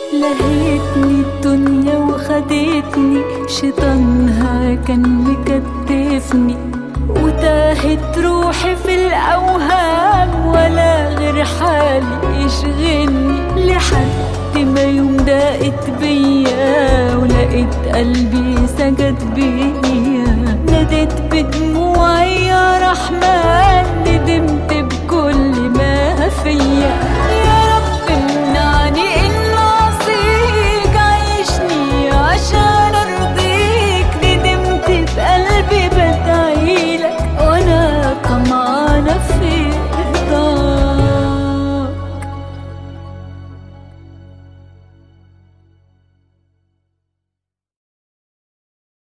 لهيتني الدنيا وخدتني شيطانها كان مكتفني وتاهت روحي في الأوهام ولا غير حالي يشغلني لحد ما يوم ضاقت بيا ولقيت قلبي سجد بيا ناديت بدموعي يا رحمن